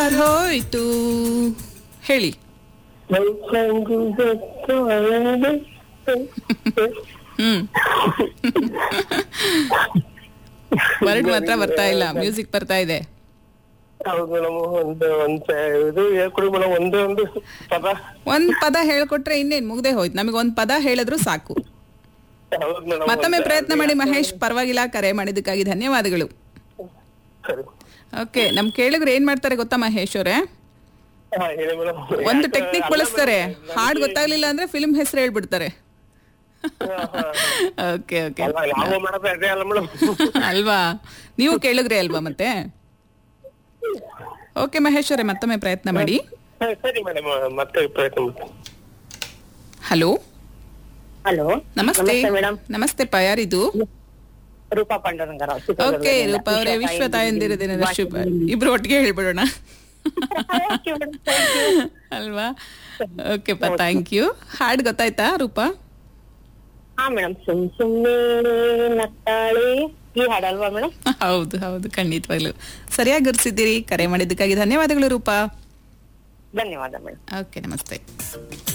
ಹೋಯ್ತು ಹೇಳಿ ಹ್ಮ್ ವರ್ಡ್ ಮಾತ್ರ ಬರ್ತಾ ಇಲ್ಲ ಮ್ಯೂಸಿಕ್ ಬರ್ತಾ ಇದೆ ಹೌದು ಮೇಡಮ್ ಒಂದು ಒಂದ್ ಇದು ಹೇಳ್ಕೊಡಿ ಮೇಡಮ್ ಒಂದೇ ಒಂದು ಪದ ಒಂದ್ ಪದ ಹೇಳ್ಕೊಟ್ರೆ ಇನ್ನೇನ್ ಮುಗ್ದೆ ಹೋಯ್ತು ನಮಗೆ ಒಂದ್ ಪದ ಹೇಳಿದ್ರು ಸಾಕು ಹೌದು ಮೇಡಮ್ ಮತ್ತೊಮ್ಮೆ ಪ್ರಯತ್ನ ಮಾಡಿ ಮಹೇಶ್ ಪರವಾಗಿಲ್ಲ ಕರೆ ಮಾಡಿದ್ದಕ್ಕಾಗಿ ಧನ್ಯವಾದಗಳು ಸರಿ ಓಕೆ ನಮ್ ಕೇಳಿದ್ರೆ ಏನ್ ಮಾಡ್ತಾರೆ ಗೊತ್ತಾ ಮಹೇಶ್ ಅವರೇ ಹಾ ಹೇಳಿ ಮೇಡಮ್ ಒಂದು ಟೆಕ್ನಿಕ್ ಬಳಸ್ತಾರೆ ಹಾಡ್ ಗೊತ್ತಾಗ್ಲಿಲ್ಲ ಅಂದ್ರೆ ಫಿಲ್ಮ್ ಹೆಸರು ಹೇಳ್ಬಿಡ್ತಾರೆ ಓಕೆ ಓಕೆ ನಾವು ಮಾಡೋದು ಅದೇ ಅಲ್ಲ ಮೇಡಮ್ ಅಲ್ವಾ ನೀವು ಕೇಳಿದ್ರಿ ಅಲ್ವಾ ಮತ್ತೆ ಓಕೆ ಮಹೇಶ್ ಅವರೇ ಮತ್ತೊಮ್ಮೆ ಪ್ರಯತ್ನ ಮಾಡಿ ಸರಿ ಮೇಡಮ್ ಮತ್ತೆ ಪ್ರಯತ್ನ ಮಾಡ್ತೀನಿ ಹಲೋ ಹಲೋ ನಮಸ್ತೆ ಮೇಡಮ್ ನಮಸ್ತೆ ಪ ಯಾರಿದು ರೂಪಾ ಪಾಂಡುರಂಗರ ಓಕೆ ರೂಪಾ ಅವರೇ ವಿಶ್ವ ತಾಯಂದಿರ ದಿನದ ಶುಭ ಇಬ್ರು ಒಟ್ಟಿಗೆ ಹೇಳ್ಬಿಡೋಣ ಅಲ್ವಾ ಓಕೆ ಪ ಥ್ಯಾಂಕ್ ಯು ಹಾಡ್ ಗೊತ್ತಾಯ್ತಾ ರೂಪಾ ಹಾ ಮೇಡಮ್ ಸುಮ್ ಸುಮ್ನೆ ನತ್ತಾಳೆ ಈ ಹಾಡಲ್ವಾ ಮೇಡಮ್ ಹೌದು ಹೌದು ಖಂಡಿತವಾಗ್ಲು ಸರಿಯಾಗಿ ಗುರ್ಸಿದ್ದೀರಿ ಕರೆ ಮಾಡಿದ್ದಕ್ಕಾಗಿ ಧನ್ಯವಾದಗಳು ರೂಪಾ ಧನ್ಯವಾದ ಮೇಡಮ್ ಓಕೆ ನಮಸ್ತೆ